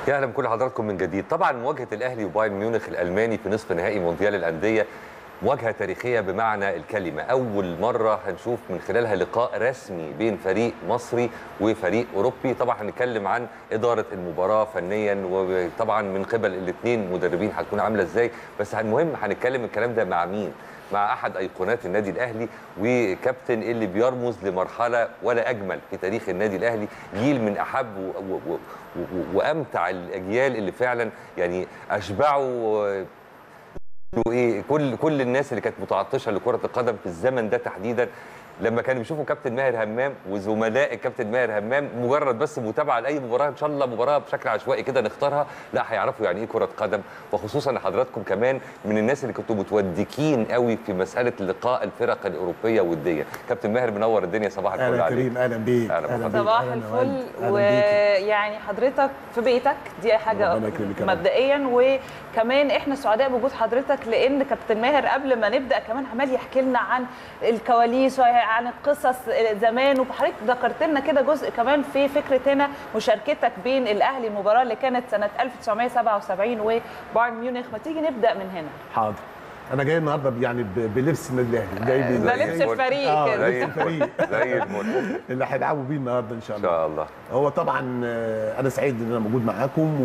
يا اهلا بكل حضراتكم من جديد طبعا مواجهه الاهلي وبايرن ميونخ الالماني في نصف نهائي مونديال الانديه مواجهه تاريخيه بمعنى الكلمه اول مره هنشوف من خلالها لقاء رسمي بين فريق مصري وفريق اوروبي طبعا هنتكلم عن اداره المباراه فنيا وطبعا من قبل الاثنين مدربين هتكون عامله ازاي بس المهم هنتكلم الكلام ده مع مين مع احد ايقونات النادي الاهلي وكابتن اللي بيرمز لمرحله ولا اجمل في تاريخ النادي الاهلي جيل من احب و و و و وامتع الاجيال اللي فعلا يعني اشبعوا وايه كل كل الناس اللي كانت متعطشه لكره القدم في الزمن ده تحديدا لما كانوا بيشوفوا كابتن ماهر همام وزملاء الكابتن ماهر همام مجرد بس متابعه لاي مباراه ان شاء الله مباراه بشكل عشوائي كده نختارها لا هيعرفوا يعني ايه كره قدم وخصوصا ان حضراتكم كمان من الناس اللي كنتوا متودكين قوي في مساله لقاء الفرق الاوروبيه والديه كابتن ماهر منور الدنيا صباح الفل اهلا عليك كريم اهلا بيك أهلا أهلا بحضرتك. بيك. صباح أهلا الفل وأهلا. أهلا بيك. ويعني حضرتك في بيتك دي حاجه ربنا يكرمك يا رب. مبدئيا وكمان احنا سعداء بوجود حضرتك لان كابتن ماهر قبل ما نبدا كمان عمال يحكي لنا عن الكواليس وعن القصص زمان وحضرتك ذكرت لنا كده جزء كمان في فكره هنا مشاركتك بين الاهلي المباراه اللي كانت سنه 1977 وبايرن ميونخ ما تيجي نبدا من هنا حاضر انا جاي النهارده يعني ب- بلبس النادي الاهلي جاي بيه- ده زي لبس الفل. الفريق آه، كده زي لبس الفريق زي الفل اللي هيلعبوا بيه النهارده ان شاء ان الله شاء الله هو طبعا آه، انا سعيد ان انا موجود معاكم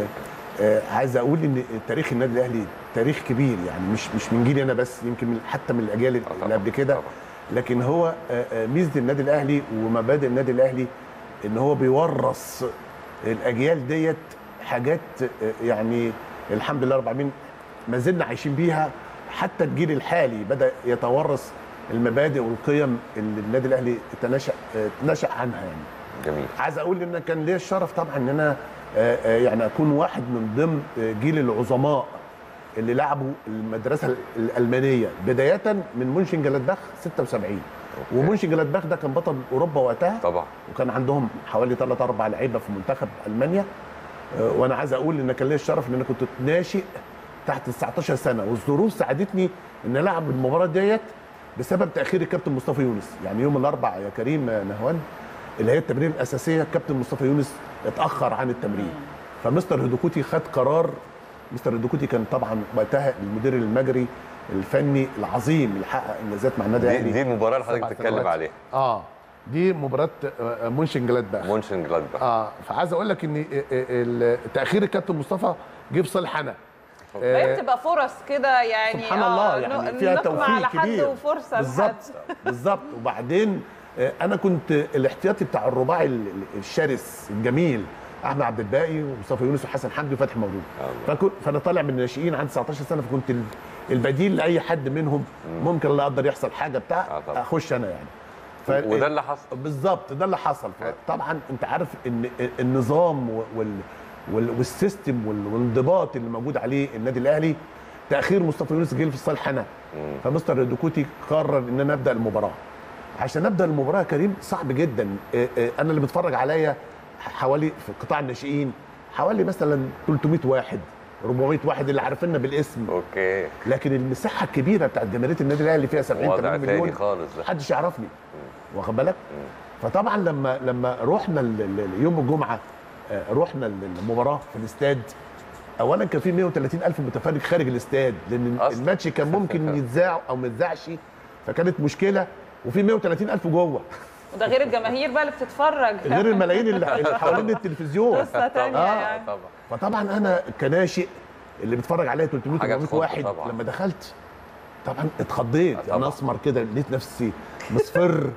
وعايز اقول ان تاريخ النادي الاهلي تاريخ كبير يعني مش مش من جيلي انا بس يمكن من حتى من الاجيال آه طبعاً، اللي قبل كده طبعاً. لكن هو آه، آه، ميزه النادي الاهلي ومبادئ النادي الاهلي ان هو بيورث الاجيال ديت حاجات آه، يعني الحمد لله رب العالمين ما زلنا عايشين بيها حتى الجيل الحالي بدا يتورث المبادئ والقيم اللي النادي الاهلي تنشا آه، نشا عنها يعني جميل عايز اقول ان كان ليا الشرف طبعا ان انا آه، آه، يعني اكون واحد من ضمن آه، جيل العظماء اللي لعبوا المدرسه الالمانيه بدايه من مونشن جلادباخ 76 ومونشن جلادباخ ده كان بطل اوروبا وقتها طبعا وكان عندهم حوالي 3 4 لعيبه في منتخب المانيا آه، وانا عايز اقول ان كان ليا الشرف ان انا كنت ناشئ تحت 19 سنه والظروف ساعدتني ان العب المباراه ديت بسبب تاخير الكابتن مصطفى يونس يعني يوم الاربع يا كريم آه، نهوان اللي هي التمرين الاساسيه الكابتن مصطفى يونس اتاخر عن التمرين فمستر هدوكوتي خد قرار مستر هدوكوتي كان طبعا وقتها المدير المجري الفني العظيم اللي حقق انجازات مع النادي دي, الاهلي دي المباراه اللي حضرتك سبع بتتكلم سنوات. عليها اه دي مباراه آه، مونشن جلادباخ مونشن جلادباخ اه فعايز اقول لك ان آه، آه، ال- تاخير الكابتن مصطفى جه في صالح انا فهي بتبقى فرص كده يعني سبحان الله آه، يعني ن- فيها نقمة على توفيق حد كبير وفرصه بالظبط لحد. بالظبط وبعدين آه، انا كنت الاحتياطي بتاع الرباعي ال- ال- الشرس الجميل احمد عبد الباقي ومصطفى يونس وحسن حمدي وفتحي مولود الله. فكنت فانا طالع من الناشئين عندي 19 سنه فكنت ال- البديل لاي حد منهم ممكن لا قدر يحصل حاجه آه بتاع طبعا. اخش انا يعني وده اللي حصل بالظبط ده اللي حصل طبعا انت عارف ان النظام وال وال- والسيستم وال- والانضباط اللي موجود عليه النادي الاهلي تاخير مصطفى يونس جه في صالح انا فمستر دوكوتي قرر ان انا ابدا المباراه عشان ابدا المباراه يا كريم صعب جدا اه، اه، انا اللي بتفرج عليا حوالي في قطاع الناشئين حوالي مثلا 300 واحد 400 واحد اللي عارفيننا بالاسم اوكي لكن المساحه الكبيره بتاعت جماهيريه النادي الاهلي فيها 70 وضع 80 تاني مليون خالص ده. محدش يعرفني واخد بالك فطبعا لما لما رحنا ال- ال- يوم الجمعه آه، رحنا المباراه في الاستاد اولا كان في 130 الف متفرج خارج الاستاد لان أصلاً. الماتش كان ممكن يتذاع او ما يتذاعش فكانت مشكله وفي 130 الف جوه وده غير الجماهير بقى اللي بتتفرج غير الملايين اللي اللي حوالين التلفزيون قصه ثانيه آه. يعني طبعا فطبعا انا كناشئ اللي بيتفرج عليا 300 حاجة 400 تخض واحد طبعاً. لما دخلت طبعا اتخضيت آه طبعاً. انا اسمر كده لقيت نفسي مصفر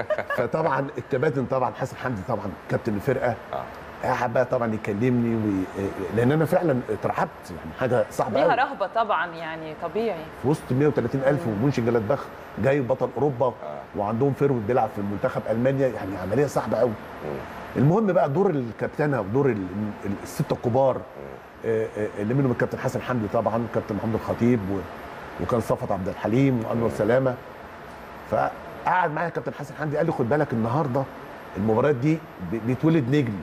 فطبعا الكباتن طبعا حسن حمدي طبعا كابتن الفرقه آه. قاعد بقى طبعا يكلمني وي... لان انا فعلا اترعبت يعني حاجه صعبه ليها قوي رهبه طبعا يعني طبيعي في وسط 130 الف ومونشن جلادباخ جاي بطل اوروبا وعندهم فيرود بيلعب في منتخب المانيا يعني عمليه صعبه قوي المهم بقى دور الكابتنه ودور ال- ال- السته الكبار آه، آه، اللي منهم الكابتن حسن حمدي طبعا كابتن محمود الخطيب و... وكان صفت عبد الحليم وانور سلامه فقعد معايا كابتن حسن حمدي قال لي خد بالك النهارده المباريات دي بي- بيتولد نجم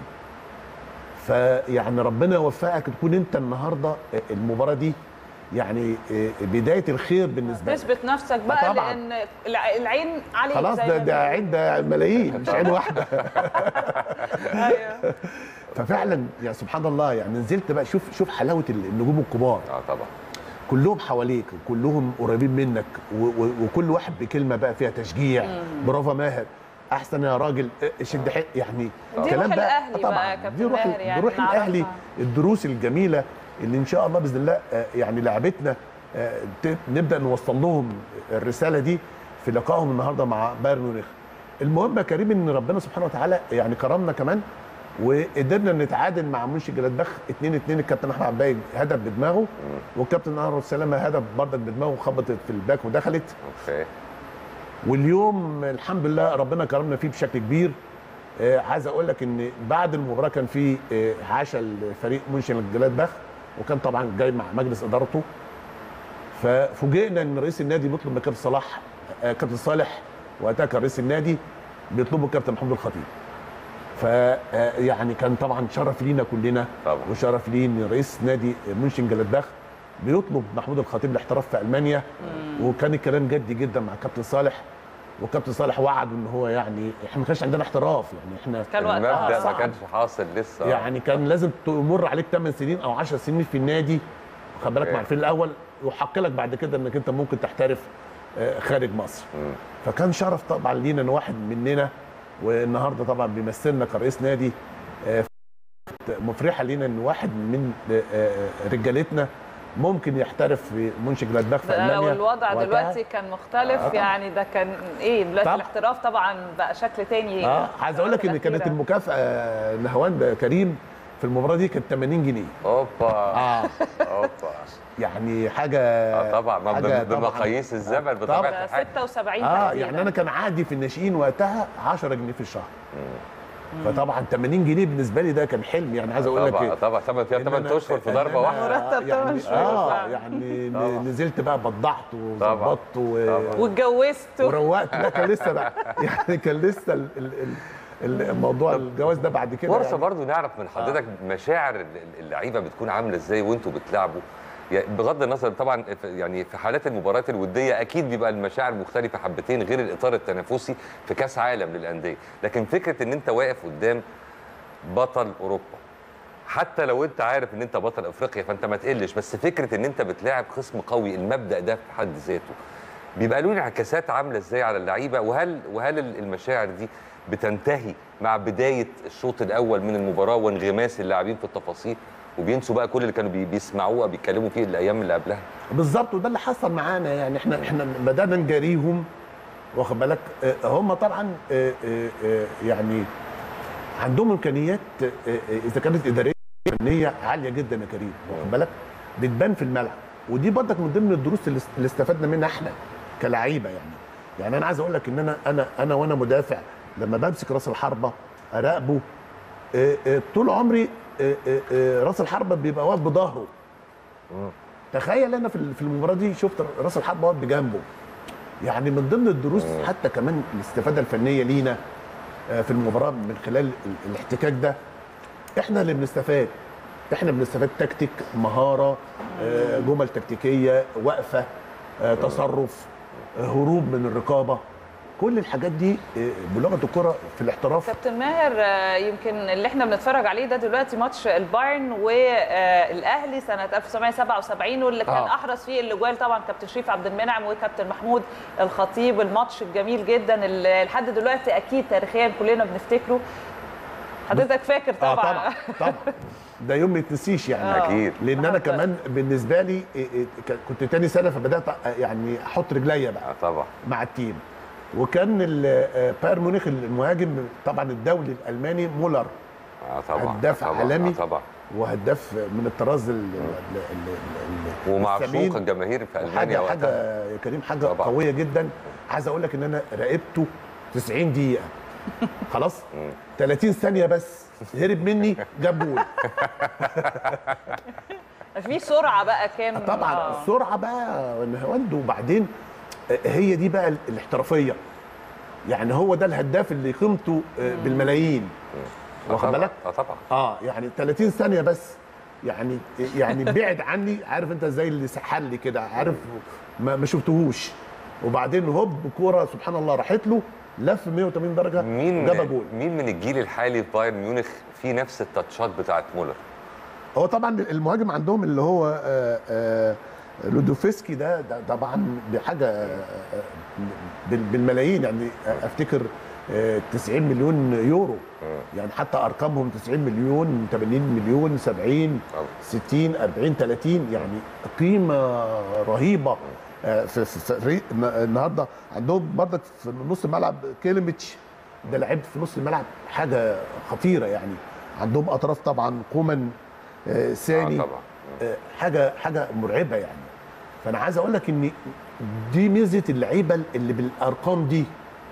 فيعني ربنا يوفقك تكون انت النهارده المباراه دي يعني بدايه الخير بالنسبه لك تثبت نفسك بقى طبعاً. لان الع- العين عليك خلاص زي ده ما ده بيقولوا. عين ده ملايين مش عين واحده ايوه ففعلا يا سبحان الله يعني نزلت بقى شوف شوف حلاوه النجوم الكبار اه طبعا كلهم حواليك وكلهم قريبين منك و و وكل واحد بكلمه بقى فيها تشجيع برافو ماهر احسن يا راجل اه، شد حيل يعني دي روح الأهلي آه بقى يا كابتن دي روح ماهر يعني دي روح نعرفها. الاهلي الدروس الجميله اللي ان شاء الله باذن الله اه، يعني لعبتنا اه، ت- نبدا نوصل لهم الرساله دي في لقائهم النهارده مع بايرن ميونخ المهم يا كريم ان ربنا سبحانه وتعالى يعني كرمنا كمان وقدرنا نتعادل مع منشي جلادباخ 2 2 الكابتن احمد عباي هدف بدماغه والكابتن انور سلامه هدف برضك بدماغه خبطت في الباك ودخلت اوكي واليوم الحمد لله ربنا كرمنا فيه بشكل كبير آه عايز اقول لك ان بعد المباراه كان في آه عشاء الفريق منشن جلادباخ وكان طبعا جاي مع مجلس ادارته ففوجئنا ان رئيس النادي بيطلب من كابتن صلاح آه كابتن صالح وقتها كان رئيس النادي بيطلبوا الكابتن محمود الخطيب ف آه، يعني كان طبعا شرف لينا كلنا طبعا. وشرف لي ان رئيس نادي منشن جلادباخ بيطلب محمود الخطيب الاحتراف في المانيا وكان الكلام جدي جدا مع كابتن صالح وكابتن صالح وعد ان هو يعني احنا ما كانش عندنا احتراف يعني احنا كان المبدا وقتها ما صعب كانش حاصل لسه يعني كان لازم تمر عليك 8 سنين او 10 سنين في النادي خد بالك أوكي. مع الفريق الاول وحق لك بعد كده انك انت ممكن تحترف آه، خارج مصر مم. فكان شرف طبعا لينا ان واحد مننا والنهارده طبعا بيمثلنا كرئيس نادي آه، مفرحه لينا ان واحد من آه، آه، رجالتنا ممكن يحترف في منشن جلادباخ في ده المانيا لو الوضع وقتها. دلوقتي كان مختلف آه. يعني ده كان ايه دلوقتي طبعا. الاحتراف طبعا بقى شكل تاني اه عايز اقول لك ان كانت الأخيرة. المكافاه نهوان كريم في المباراه دي كانت 80 جنيه اوبا اه اوبا يعني حاجه اه طبعا ما حاجة بم- بمقاييس الزمن طبعاً. بطبيعه ده الحال 76 اه تقريباً. يعني انا كان عادي في الناشئين وقتها 10 جنيه في الشهر فطبعا 80 جنيه بالنسبه لي ده كان حلم يعني عايز اقول لك طبعا إيه، طبعا ثمان فيها إن 8 أنا- اشهر في إن ضربه أنا واحده مرتب يعني تمن شهور اه فعلا. يعني طبعاً. ن- نزلت بقى بضعت طبعاً. وظبطت و... طبعاً. واتجوزت وروقت لا كان لسه بقى يعني كان لسه ال... ال... ال... الموضوع الجواز ده بعد كده فرصه يعني. برضو نعرف من حضرتك مشاعر ال- ال- اللعيبه بتكون عامله ازاي وانتوا بتلعبوا يعني بغض النظر طبعا في- يعني في حالات المباريات الوديه اكيد بيبقى المشاعر مختلفه حبتين غير الاطار التنافسي في كاس عالم للانديه لكن فكره ان انت واقف قدام بطل اوروبا حتى لو انت عارف ان انت بطل افريقيا فانت ما تقلش بس فكره ان انت بتلاعب خصم قوي المبدا ده في حد ذاته بيبقى له انعكاسات عامله ازاي على اللعيبه وهل وهل ال- المشاعر دي بتنتهي مع بدايه الشوط الاول من المباراه وانغماس اللاعبين في التفاصيل وبينسوا بقى كل اللي كانوا بي- بيسمعوه أو بيتكلموا فيه الايام اللي قبلها بالظبط وده اللي حصل معانا يعني احنا احنا بدانا نجاريهم واخد بالك آه، هم طبعا آه، آه، آه، يعني عندهم امكانيات آه، آه، اذا كانت اداريه فنيه عاليه جدا يا كريم واخد بالك بتبان في الملعب ودي برضك من ضمن الدروس اللي اللي استفدنا منها احنا كلعيبه يعني يعني انا عايز اقول لك ان انا انا انا وانا مدافع لما بمسك راس الحربه اراقبه آه، آه، طول عمري آه، آه، آه، راس الحربه بيبقى واقف بظهره تخيل انا في في المباراه دي شفت راس الحربه واقف بجنبه يعني من ضمن الدروس حتى كمان الاستفاده الفنيه لينا آه، في المباراه من خلال ال- الاحتكاك ده احنا اللي بنستفاد احنا بنستفاد تكتيك مهاره آه، جمل تكتيكيه وقفه آه، تصرف آه، هروب من الرقابه كل الحاجات دي آه، بلغه الكره في الاحتراف كابتن ماهر آه، يمكن اللي احنا بنتفرج عليه ده دلوقتي ماتش البايرن والاهلي سنه 1977 واللي كان آه. احرز فيه الاجوال طبعا كابتن شريف عبد المنعم وكابتن محمود الخطيب الماتش الجميل جدا اللي لحد دلوقتي اكيد تاريخيا كلنا بنفتكره حضرتك فاكر اه طبعا طبعا طبعا ده يوم ما يتنسيش يعني آه. اكيد لان انا بحب- كمان بالنسبه لي إيه إيه ك- كنت تاني سنه فبدات أ- يعني احط رجليا بقى آه طبعا مع التيم وكان ال- آه، بايرن ميونخ المهاجم طبعا الدولي الالماني مولر اه طبعا هداف آه طبعا عالمي. آه طبعا وهداف من الطراز ال- ال- ال- ال- ومعشوق الثمين. الجماهير في المانيا حاجه وقتها حاجه يا كريم حاجه طبعا. قويه جدا عايز اقول لك ان انا راقبته 90 دقيقه خلاص 30 ثانيه بس هرب مني جاب جول في سرعه بقى كان طبعا آه. السرعه بقى نهاوند وبعدين هي دي بقى الاحترافيه يعني هو ده الهداف اللي قيمته بالملايين آه واخد طبعاً، بالك اه طبعا اه يعني 30 ثانيه بس يعني يعني بعد عني عارف انت زي اللي سحل لي كده عارف ما, ما شفتهوش وبعدين هوب كوره سبحان الله راحت له لف 180 درجه مين وجاب جول مين من الجيل الحالي في بايرن ميونخ في نفس التاتشات بتاعت مولر هو طبعا المهاجم عندهم اللي هو آه، آه، لودوفسكي ده, ده طبعا بحاجه آه، آه، بال- بالملايين يعني افتكر آه، 90 مليون يورو يعني حتى ارقامهم 90 مليون 80 مليون 70 طبعا. 60 40 30 يعني قيمه رهيبه آه، في في في فريق الن- النهارده عندهم برضك في نص الملعب كيلميتش ده لعيب في نص الملعب حاجه خطيره يعني عندهم اطراف طبعا كومان آه، آه ساني طبعا آه، حاجه حاجه مرعبه يعني فانا عايز اقول لك ان دي ميزه اللعيبه اللي بالارقام دي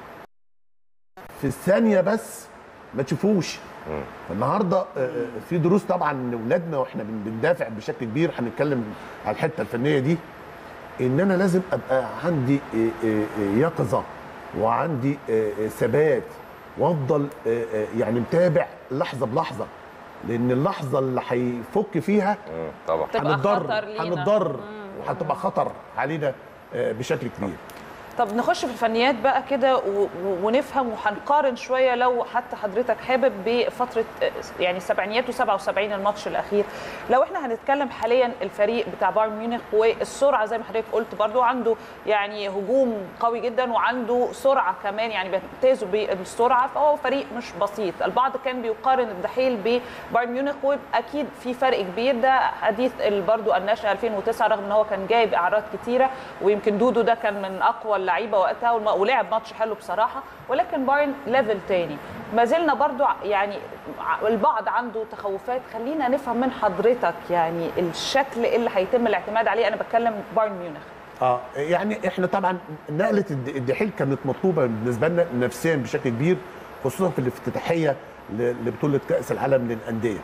في الثانيه بس ما تشوفوش مم. النهارده آه، آه، في دروس طبعا لاولادنا واحنا بن- بندافع بشكل كبير هنتكلم على الحته الفنيه دي ان انا لازم ابقى عندي آه، آه، آه، يقظه وعندي آه، آه، ثبات وافضل آه، آه، يعني متابع لحظه بلحظه لان اللحظه اللي هيفك فيها مم. طبعا تبقى هنضطر خطر لينا. هنضطر وهتبقى خطر علينا آه، بشكل كبير طب نخش في الفنيات بقى كده و- و- ونفهم وهنقارن شويه لو حتى حضرتك حابب بفتره آه، يعني السبعينيات و77 الماتش الاخير لو احنا هنتكلم حاليا الفريق بتاع بايرن ميونخ والسرعه زي ما حضرتك قلت برضو عنده يعني هجوم قوي جدا وعنده سرعه كمان يعني بيمتازوا بالسرعه فهو فريق مش بسيط البعض كان بيقارن الدحيل ببايرن ميونخ واكيد في فرق كبير ده حديث برضو الناشئه 2009 رغم ان هو كان جايب اعراض كتيره ويمكن دودو ده كان من اقوى اللعيبه وقتها والم- ولعب ماتش حلو بصراحه ولكن بايرن ليفل تاني ما زلنا برضو ع- يعني ع- البعض عنده تخوفات خلينا نفهم من حضرتك يعني الشكل اللي هيتم الاعتماد عليه انا بتكلم بايرن ميونخ اه يعني احنا طبعا نقله الد- الدحيل كانت مطلوبه بالنسبه لنا نفسيا بشكل كبير خصوصا في الافتتاحيه ل- لبطوله كاس العالم للانديه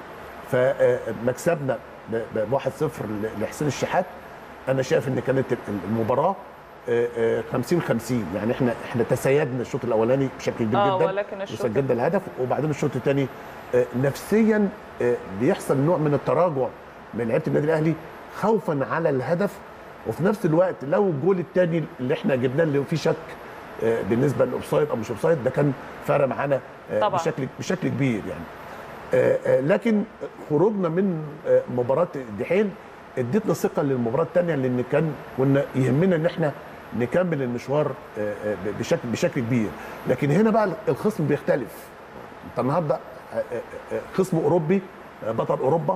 فمكسبنا ب 1-0 ل- لحسين الشحات انا شايف ان كانت ال- المباراه آه، آه، 50 50 يعني احنا احنا تسيدنا الشوط الاولاني بشكل كبير آه، جدا ولكن الشوط وسجلنا الهدف وبعدين الشوط الثاني نفسيا آه، بيحصل نوع من التراجع من لعيبه النادي الاهلي خوفا على الهدف وفي نفس الوقت لو الجول الثاني اللي احنا جبناه اللي فيه شك آه، بالنسبه للاوفسايد او مش اوفسايد ده كان فرق معانا آه، طبعاً. بشكل بشكل كبير يعني آه، آه، لكن خروجنا من آه، مباراه الدحيل ادتنا ثقه للمباراه الثانيه لان كان كنا يهمنا ان احنا نكمل المشوار آه، آه، بشكل بشكل كبير لكن هنا بقى الخصم بيختلف انت النهارده آه، آه، آه، خصم اوروبي آه، بطل اوروبا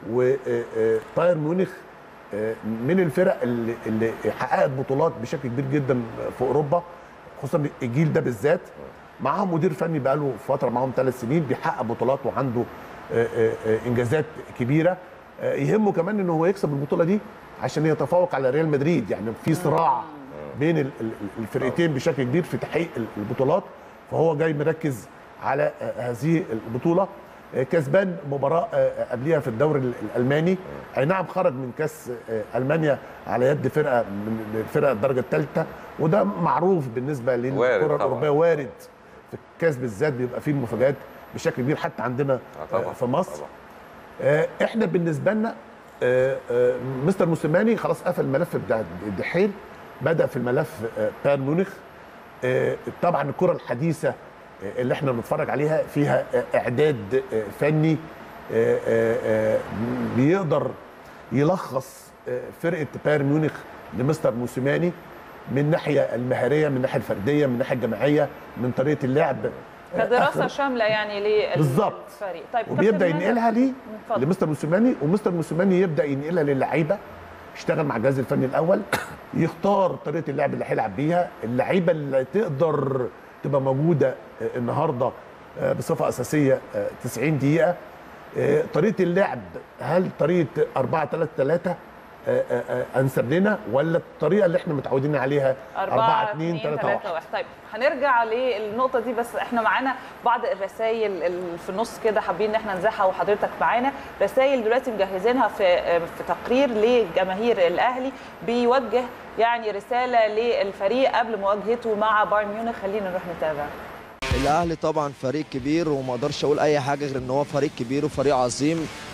وبايرن ميونخ آه، من الفرق اللي اللي حققت بطولات بشكل كبير جدا في اوروبا خصوصا الجيل ده بالذات معاهم مدير فني بقاله فتره معاهم ثلاث سنين بيحقق بطولات وعنده آه، آه، آه، انجازات كبيره آه، يهمه كمان ان هو يكسب البطوله دي عشان يتفوق على ريال مدريد يعني في صراع بين ال- ال- الفرقتين بشكل كبير في تحقيق البطولات فهو جاي مركز على آه، هذه البطوله آه، كسبان مباراه آه، قبليها في الدوري ال- الالماني اي نعم خرج من كاس آه، المانيا على يد فرقه من الفرق الدرجه الثالثه وده معروف بالنسبه وارد للكره طبعاً. الاوروبيه وارد في الكاس بالذات بيبقى فيه مفاجات بشكل كبير حتى عندنا آه طبعاً، آه، في مصر طبعاً. آه، احنا بالنسبه لنا آه، آه، مستر موسيماني خلاص قفل الملف بتاع الدحيل بدا في الملف آه، بايرن ميونخ آه، طبعا الكره الحديثه آه، اللي احنا بنتفرج عليها فيها آه، اعداد آه، فني آه، آه، آه، بيقدر يلخص آه، فرقه بايرن ميونخ لمستر موسيماني من ناحيه المهاريه من الناحيه الفرديه من الناحيه الجماعيه من طريقه اللعب آه، كدراسه آخر- شامله يعني للفريق بالظبط. طيب وبيبدا كابتن ماهر، ينقلها ليه اتفضل. لمستر موسيماني ومستر موسيماني يبدا ينقلها للعيبه يشتغل مع الجهاز الفني الاول يختار طريقه اللعب اللي هيلعب بيها اللعيبه اللي تقدر تبقى موجوده آه، النهارده آه، بصفه اساسيه آه، 90 دقيقه آه، طريقه اللعب هل طريقه 4 3 3 انسب لنا ولا الطريقه اللي احنا متعودين عليها 4 2 3 1 3 1 طيب هنرجع للنقطة دي بس احنا معانا بعض الرسائل اللي في النص كده حابين ان احنا نزعها وحضرتك معانا رسائل دلوقتي مجهزينها في في تقرير لجماهير الاهلي بيوجه يعني رسالة للفريق قبل مواجهته مع بايرن ميونخ خلينا نروح نتابع الاهلي طبعا فريق كبير وما اقدرش اقول اي حاجه غير ان هو فريق كبير وفريق عظيم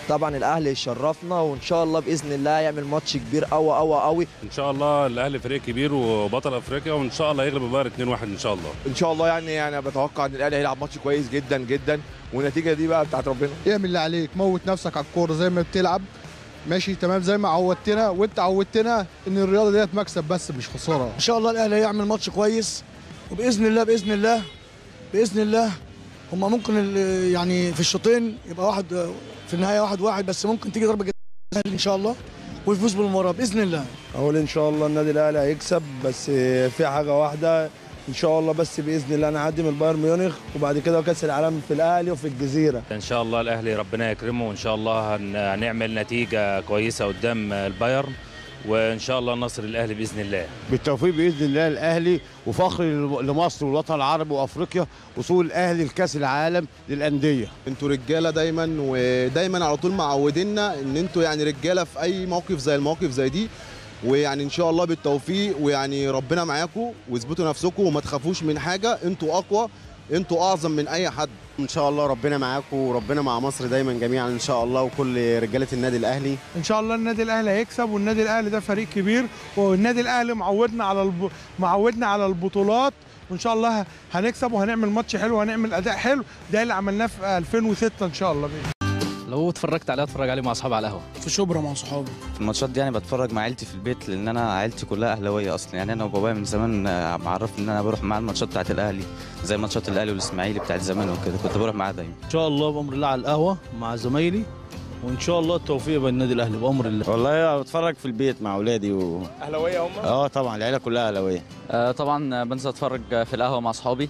طبعا الاهلي يشرفنا وان شاء الله باذن الله يعمل ماتش كبير قوي قوي قوي ان شاء الله الاهلي فريق كبير وبطل افريقيا وان شاء الله يغلب البايرن 2-1 ان شاء الله ان شاء الله يعني يعني بتوقع ان الاهلي هيلعب ماتش كويس جدا جدا والنتيجه دي بقى بتاعت ربنا اعمل اللي عليك موت نفسك على الكوره زي ما بتلعب ماشي تمام زي ما عودتنا وانت عودتنا ان الرياضه ديت مكسب بس مش خساره ان شاء الله الاهلي هيعمل ماتش كويس وباذن الله باذن الله باذن الله هما ممكن ال- يعني في الشوطين يبقى واحد في النهايه واحد واحد بس ممكن تيجي ضربه جزاء ان شاء الله ويفوز بالمباراه باذن الله اقول ان شاء الله النادي الاهلي هيكسب بس في حاجه واحده ان شاء الله بس باذن الله نعدي من بايرن ميونخ وبعد كده كاس العالم في الاهلي وفي الجزيره ان شاء الله الاهلي ربنا يكرمه وان شاء الله هن- هنعمل نتيجه كويسه قدام البايرن وان شاء الله نصر الاهلي باذن الله بالتوفيق باذن الله الاهلي وفخر لمصر والوطن العربي وافريقيا وصول الاهلي لكاس العالم للانديه انتوا رجاله دايما ودايما على طول معودينا ان انتوا يعني رجاله في اي موقف زي المواقف زي دي ويعني ان شاء الله بالتوفيق ويعني ربنا معاكم واثبتوا نفسكم وما تخافوش من حاجه انتوا اقوى انتوا اعظم من اي حد ان شاء الله ربنا معاكم وربنا مع مصر دايما جميعا ان شاء الله وكل رجاله النادي الاهلي ان شاء الله النادي الاهلي هيكسب والنادي الاهلي ده فريق كبير والنادي الاهلي معودنا على الب... معودنا على البطولات وان شاء الله هنكسب وهنعمل ماتش حلو وهنعمل اداء حلو ده اللي عملناه في 2006 ان شاء الله بيه. لو اتفرجت عليه اتفرج عليه مع اصحابي على القهوه في شبرا مع صحابي في الماتشات دي يعني بتفرج مع عيلتي في البيت لان انا عيلتي كلها اهلاويه اصلا يعني انا وبابايا من زمان آه، معرفني ان انا بروح مع الماتشات بتاعت الاهلي زي ماتشات الاهلي والاسماعيلي بتاعت زمان وكده كنت بروح معاه دايما ان شاء الله بامر الله على القهوه مع زمايلي وان شاء الله التوفيق بين النادي الاهلي بامر الله والله بتفرج في البيت مع اولادي و... اهلاويه هم اه طبعا العيله كلها اهلاويه آه طبعا بنزل اتفرج في القهوه مع اصحابي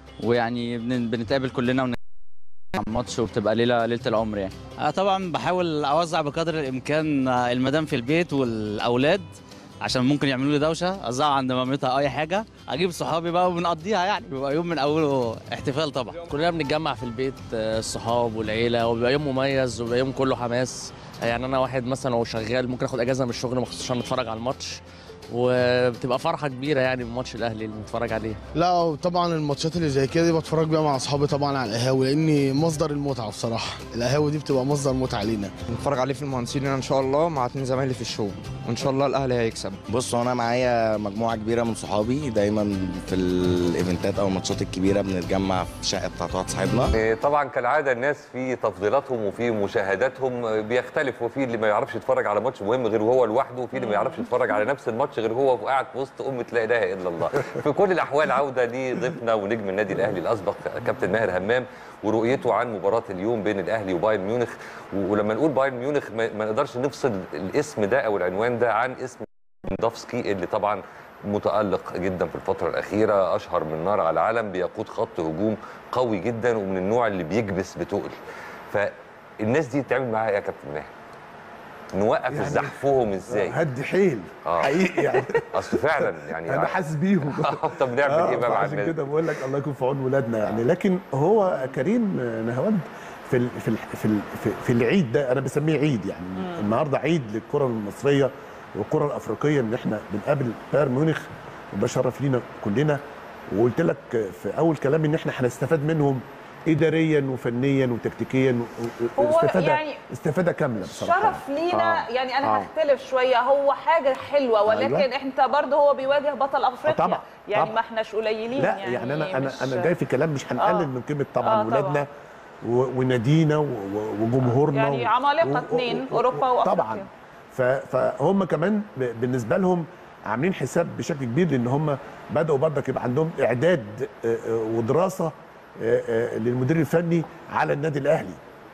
ويعني بن- بنتقابل كلنا ون... الماتش وبتبقى ليله ليله العمر يعني آه طبعا بحاول اوزع بقدر الامكان آه، المدام في البيت والاولاد عشان ممكن يعملوا لي دوشه ازعق عند مامتها او اي حاجه اجيب صحابي بقى وبنقضيها يعني بيبقى يوم من اوله احتفال طبعا كلنا بنتجمع في البيت آه، الصحاب والعيله وبيبقى يوم مميز وبيبقى يوم كله حماس يعني انا واحد مثلا لو شغال ممكن اخد اجازه من الشغل مخصوص عشان نتفرج على الماتش وبتبقى فرحه كبيره يعني بماتش الاهلي اللي بنتفرج عليه لا طبعا الماتشات اللي زي كده دي بتفرج بيها مع اصحابي طبعا على القهاوي لاني مصدر المتعه بصراحه القهاوي دي بتبقى مصدر متعه لينا نتفرج عليه في المهندسين ان شاء الله مع اتنين زمايلي في الشغل وان شاء الله الاهلي هيكسب بصوا انا معايا مجموعه كبيره من صحابي دايما في الايفنتات او الماتشات الكبيره بنتجمع في الشقه بتاعت واحد صاحبنا إيه، طبعا كالعاده الناس في تفضيلاتهم وفي مشاهداتهم آه، بيختلف وفي اللي ما يعرفش يتفرج على ماتش مهم غير وهو لوحده وفي اللي ما يعرفش يتفرج على نفس الماتش غير هو قاعد في وسط امه لا اله الا الله في كل الاحوال عوده لضيفنا ونجم النادي الاهلي الاسبق كابتن ماهر همام ورؤيته عن مباراه اليوم بين الاهلي وبايرن ميونخ و- ولما نقول بايرن ميونخ ما ما نقدرش نفصل الاسم ده او العنوان ده عن اسم ليفاندوفسكي اللي طبعا متألق جدا في الفترة الأخيرة أشهر من نار على العالم بيقود خط هجوم قوي جدا ومن النوع اللي بيكبس بتقل فالناس دي بتعمل معاها إيه يا كابتن ماهر؟ نوقف يعني زحفهم ازاي؟ هدي حيل آه. حقيقي يعني اصل فعلا يعني انا حاسس بيهم طب نعمل آه، ايه بقى مع فعشان الناس؟ كده بقول لك الله يكون في عون ولادنا يعني لكن هو كريم نهاوند في ال في ال في, ال في, في العيد ده انا بسميه عيد يعني مم. النهارده عيد للكره المصريه والكره الافريقيه ان احنا بنقابل بايرن ميونخ وده شرف لينا كلنا وقلت لك في اول كلامي ان احنا هنستفاد منهم اداريا وفنيا وتكتيكيا و- هو استفاده يعني استفاده كامله بصراحه شرف لينا آه. يعني انا آه. هختلف شويه هو حاجه حلوه ولكن أيوة. انت برضه هو بيواجه بطل افريقيا طبعا، يعني طبعا. ما احناش قليلين لا يعني, يعني, انا انا مش- انا جاي في كلام مش هنقلل آه. من قيمه آه، طبعا طبعاً. ولادنا و- ونادينا و- و- وجمهورنا يعني و- عمالقه و- اتنين و- اوروبا وافريقيا طبعا ف- فهم كمان ب- بالنسبه لهم عاملين حساب بشكل كبير لان هم بداوا برضك يبقى عندهم اعداد آه، آه، ودراسه آه، آه، للمدير الفني على النادي الاهلي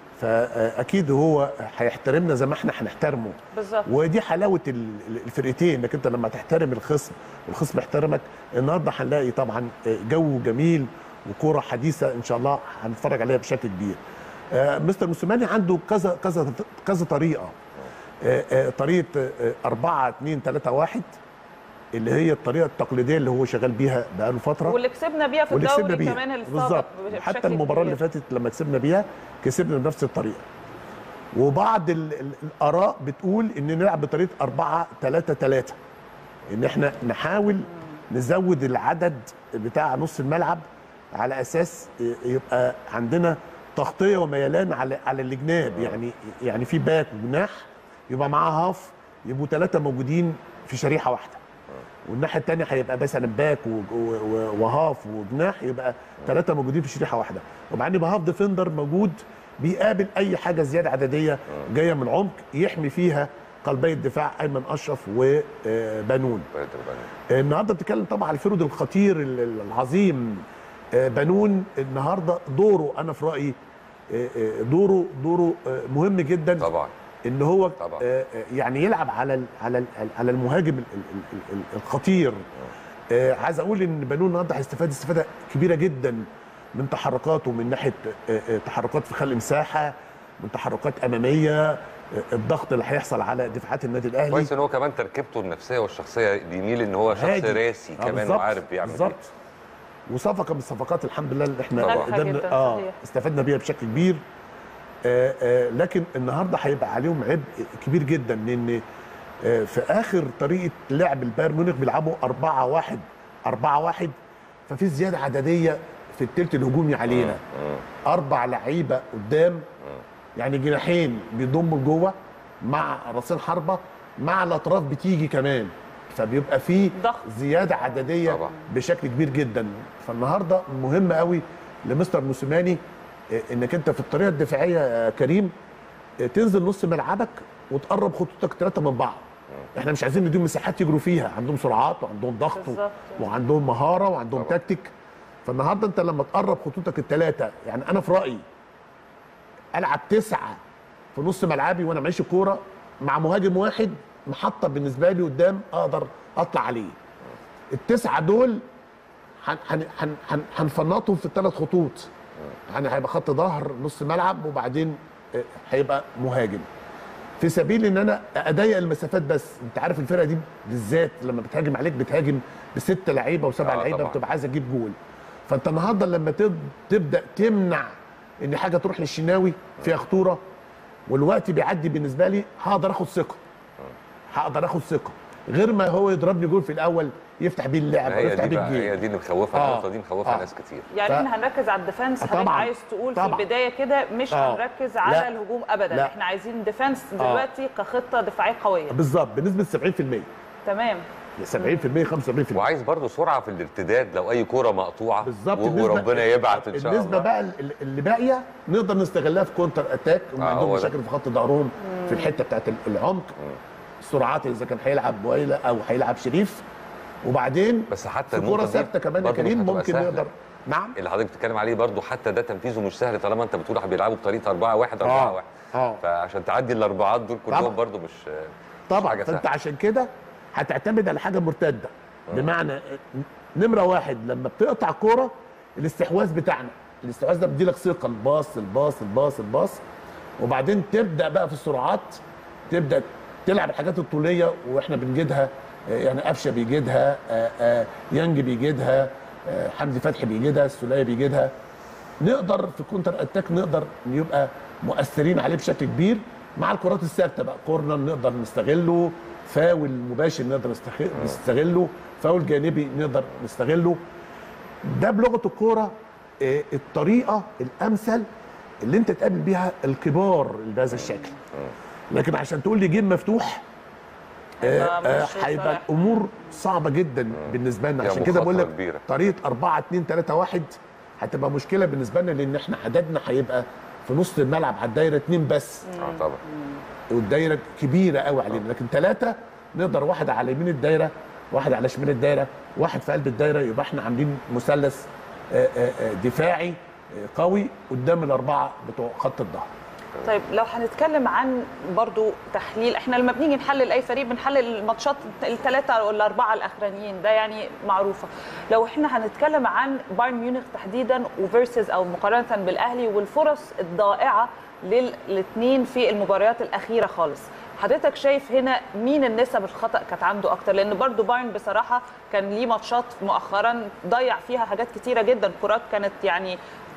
فاكيد هو هيحترمنا زي ما احنا هنحترمه بالظبط ودي حلاوه ال- الفرقتين انك انت لما تحترم الخصم والخصم يحترمك النهارده هنلاقي طبعا جو جميل وكوره حديثه ان شاء الله هنتفرج عليها بشكل كبير. آه، مستر موسيماني عنده كذا كذا كذا طريقه آه، آه، طريقه 4 2 3 1 اللي هي الطريقه التقليديه اللي هو شغال بيها بقاله فتره واللي كسبنا بيها في واللي كسبنا الدوري بيها كمان اللي بالظبط حتى المباراه اللي فاتت لما كسبنا بيها كسبنا بنفس الطريقه وبعض ال- ال- الاراء بتقول ان نلعب بطريقه 4 3 3 ان احنا نحاول نزود العدد بتاع نص الملعب على اساس يبقى عندنا تغطيه وميلان على على الجناب يعني يعني في باك وجناح يبقى معاه هاف يبقوا ثلاثه موجودين في شريحه واحده والناحيه الثانيه هيبقى مثلا باك و- و- و- وهاف وجناح يبقى ثلاثه موجودين في شريحه واحده وبعدين يبقى هاف ديفندر موجود بيقابل اي حاجه زياده عدديه جايه من العمق يحمي فيها قلبي الدفاع ايمن اشرف وبنون النهارده بتتكلم طبعا على الفرد الخطير ال- ال- العظيم آه، بنون النهارده دوره انا في رايي آه، آه، دوره دوره آه، مهم جدا طبعا ان هو طبعا. يعني يلعب على ال- على ال- على المهاجم ال- ال- ال- ال- الخطير آه، عايز اقول ان بنون النهارده هيستفاد استفاده كبيره جدا من تحركاته من ناحيه آه، آه، تحركات في خلق مساحه من تحركات اماميه آه، الضغط اللي هيحصل على دفاعات النادي الاهلي كويس ان هو كمان تركيبته النفسيه والشخصيه بيميل ان هو شخص هادي. راسي آه، كمان بالظبط، وعارف بيعمل بالظبط ايه وصفقه من الصفقات الحمد لله اللي احنا ناجحة قدرنا جداً، اه صحيح. استفدنا بيها بشكل كبير آه آه لكن النهارده هيبقى عليهم عبء كبير جدا لان آه في اخر طريقه لعب البايرن ميونخ بيلعبوا 4 1 4 1 ففي زياده عدديه في الثلث الهجومي علينا اربع لعيبه قدام يعني جناحين بيضموا لجوه مع راسين حربه مع الاطراف بتيجي كمان فبيبقى في زياده عدديه طبعا. بشكل كبير جدا فالنهارده مهم قوي لمستر موسيماني آه، انك انت في الطريقه الدفاعيه يا كريم آه، تنزل نص ملعبك وتقرب خطوطك ثلاثه من بعض احنا مش عايزين نديهم مساحات يجروا فيها عندهم سرعات وعندهم ضغط و- بالظبط. وعندهم مهاره وعندهم تكتيك فالنهارده انت لما تقرب خطوطك الثلاثه يعني انا في رايي العب تسعه في نص ملعبي وانا معيش الكوره مع مهاجم واحد محطه بالنسبه لي قدام اقدر اطلع عليه التسعه دول هن- هن- هن- هن- هنفنطهم في الثلاث خطوط يعني هيبقى خط ظهر نص ملعب وبعدين آه، هيبقى مهاجم في سبيل ان انا اضيق المسافات بس انت عارف الفرقه دي بالذات لما بتهاجم عليك بتهاجم بست لعيبه وسبع آه، لعيبه طبعاً. بتبقى عايز اجيب جول فانت النهارده لما تب- تبدا تمنع ان حاجه تروح للشناوي فيها خطوره والوقت بيعدي بالنسبه لي هقدر اخد ثقه هقدر اخد ثقه غير ما هو يضربني جول في الاول يفتح بيه اللعب هي يفتح دي بيه بقى الجيم هي دي اللي مخوفه آه. النقطه دي مخوفه آه. ناس كتير يعني ف- احنا هنركز على الديفنس آه، حضرتك طبعاً. عايز تقول طبعاً. في البدايه كده مش آه. هنركز على لا. الهجوم ابدا لا. احنا عايزين ديفنس آه. دلوقتي كخطه دفاعيه قويه بالظبط بنسبه 70% تمام 70% 75% وعايز برضه سرعه في الارتداد لو اي كوره مقطوعه بالظبط و- النسبة- وربنا يبعت ان شاء النسبه الله بقى ال- اللي باقيه نقدر نستغلها في كونتر اتاك هم آه، عندهم هو ده. مشاكل في خط ظهرهم في الحته بتاعت ال- العمق السرعات اذا كان هيلعب بويلا او هيلعب شريف وبعدين بس حتى في النقطة كوره دي ثابته كمان يا برضه مش كريم هتبقى ممكن سهلة. نقدر نعم اللي حضرتك بتتكلم عليه برضه حتى ده تنفيذه مش سهل طالما انت بتقول بيلعبوا بطريقه 4 1 4 1 اه فعشان تعدي الاربعات دول طبعاً. كلهم برضه مش مش طبعا حاجة فانت سهلة. عشان كده هتعتمد على حاجه مرتده بمعنى نمره واحد لما بتقطع كوره الاستحواذ بتاعنا الاستحواذ ده بيديلك ثقه الباص الباص الباص الباص وبعدين تبدا بقى في السرعات تبدا تلعب الحاجات الطوليه واحنا بنجدها آه، يعني قفشه بيجدها آه، آه، يانج بيجدها آه، حمدي فتحي بيجدها السوليه بيجدها نقدر في كونتر اتاك نقدر يبقى مؤثرين عليه بشكل كبير مع الكرات الثابته بقى كورنر نقدر نستغله فاول مباشر نقدر نستخ- نستغله فاول جانبي نقدر نستغله ده بلغه الكوره آه، الطريقه الامثل اللي انت تقابل بيها الكبار بهذا الشكل لكن عشان تقول لي جيم مفتوح آه، هيبقى آه، مش هيبقى صالح. الامور صعبه جدا بالنسبه لنا فيها عشان كده بقول لك مخاطرة كبيرة. طريقه 4 2 3 1 هتبقى مشكله بالنسبه لنا لان احنا عددنا هيبقى في نص الملعب على الدايره اثنين بس اه طبعا والدايره كبيره قوي علينا لكن ثلاثه نقدر واحد على يمين الدايره واحد على شمال الدايره واحد في قلب الدايره يبقى احنا عاملين مثلث آه، آه، آه، دفاعي آه، قوي قدام الاربعه بتوع خط الظهر طيب لو هنتكلم عن برضو تحليل احنا لما بنيجي نحلل اي فريق بنحلل الماتشات الثلاثه او الاربعه الاخرانيين ده يعني معروفه لو احنا هنتكلم عن بايرن ميونخ تحديدا وفيرسز او مقارنه بالاهلي والفرص الضائعه للاثنين في المباريات الاخيره خالص حضرتك شايف هنا مين النسب الخطا كانت عنده اكتر لان برضو بايرن بصراحه كان ليه ماتشات مؤخرا ضيع فيها حاجات كتيره جدا كرات كانت يعني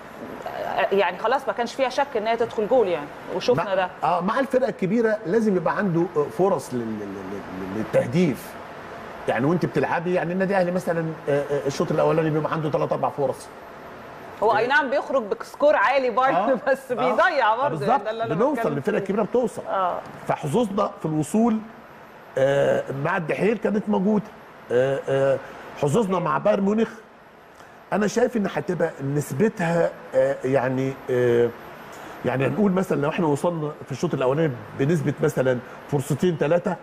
يعني خلاص ما كانش فيها شك ان هي تدخل جول يعني وشفنا مع- ده اه مع الفرقه الكبيره لازم يبقى عنده آه، فرص لل- لل- لل- للتهديف يعني وانت بتلعبي يعني النادي الاهلي مثلا آه، آه، الشوط الاولاني بيبقى عنده ثلاث اربع فرص هو اي نعم بيخرج بسكور عالي برضه آه. بس آه. بيضيع آه، برضه بالظبط ده اللي أنا بنوصل بتكلم للفرق فيه. الكبيره بتوصل اه فحظوظنا في الوصول آه، مع الدحيل كانت موجوده آه، آه، حظوظنا مع بايرن ميونخ انا شايف ان هتبقى نسبتها آه، يعني آه، يعني هنقول مثلا لو احنا وصلنا في الشوط الاولاني بنسبه مثلا فرصتين ثلاثه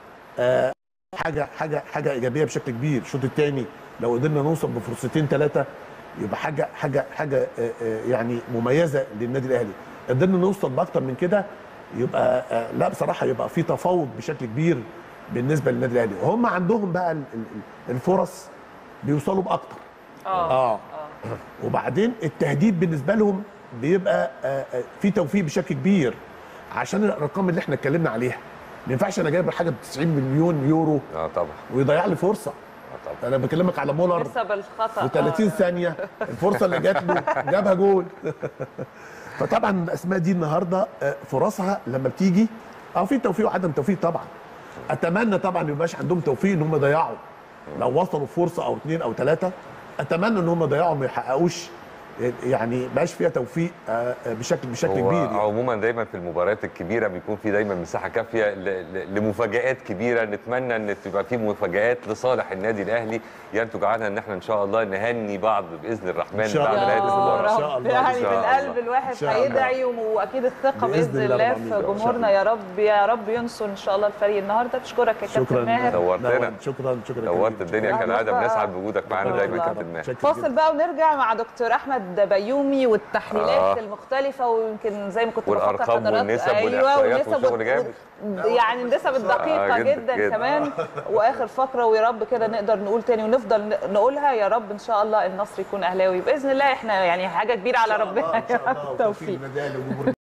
حاجه حاجه حاجه ايجابيه بشكل كبير الشوط الثاني لو قدرنا نوصل بفرصتين ثلاثه يبقى حاجه حاجه حاجه آه، آه، يعني مميزه للنادي الاهلي قدرنا نوصل باكتر من كده يبقى آه، لا بصراحه يبقى في تفوق بشكل كبير بالنسبه للنادي الاهلي هم عندهم بقى ال- ال- الفرص بيوصلوا باكتر اه اه وبعدين التهديد بالنسبه لهم بيبقى آه، آه، في توفيق بشكل كبير عشان الارقام اللي احنا اتكلمنا عليها ما ينفعش انا جايب حاجه ب 90 مليون يورو اه طبعا ويضيع لي فرصه انا بكلمك على مولر لسه بالخطا و30 آه. ثانيه الفرصه اللي جات له جابها جول فطبعا الاسماء دي النهارده آه، فرصها لما بتيجي اه في توفيق وعدم توفيق طبعا اتمنى طبعا ما يبقاش عندهم توفيق ان هم يضيعوا لو وصلوا فرصه او اثنين او ثلاثه اتمنى ان هم يضيعوا ما يحققوش يعني بقاش فيها توفيق آه، آه، بشكل بشكل هو كبير يعني. عموما دايما في المباريات الكبيره بيكون في دايما مساحه كافيه ل- ل- لمفاجات كبيره نتمنى ان تبقى في مفاجات لصالح النادي الاهلي ينتج عنها ان احنا ان شاء الله نهني بعض باذن الرحمن إن شاء بعد الله. نهايه يا المباراه رب يعني من قلب الواحد إن شاء الله. هيدعي واكيد الثقه بإذن باذن الله الله رب في العالمين. إن شاء جمهورنا يا رب يا رب ينصر ان شاء الله الفريق النهارده بشكرك يا كابتن شكرا ماهر نورتنا. شكرا شكرا نورت الدنيا كالعاده الله. بنسعد بوجودك معانا دايما الله. كابتن ماهر فاصل بقى ونرجع مع دكتور احمد بيومي والتحليلات آه. آه. المختلفه ويمكن زي ما كنت بفكر والأرقام حضرات والنسب ايوه والإحصائيات والنسب والشغل جامد. يعني النسب الدقيقه آه، جدا، جدا, جدا. كمان واخر فقره ويا رب كده نقدر نقول تاني ونفضل ن- نقولها يا رب ان شاء الله النصر يكون اهلاوي باذن الله احنا يعني حاجه كبيره على ربنا يا رب توفيق النادي الاهلي وجمهور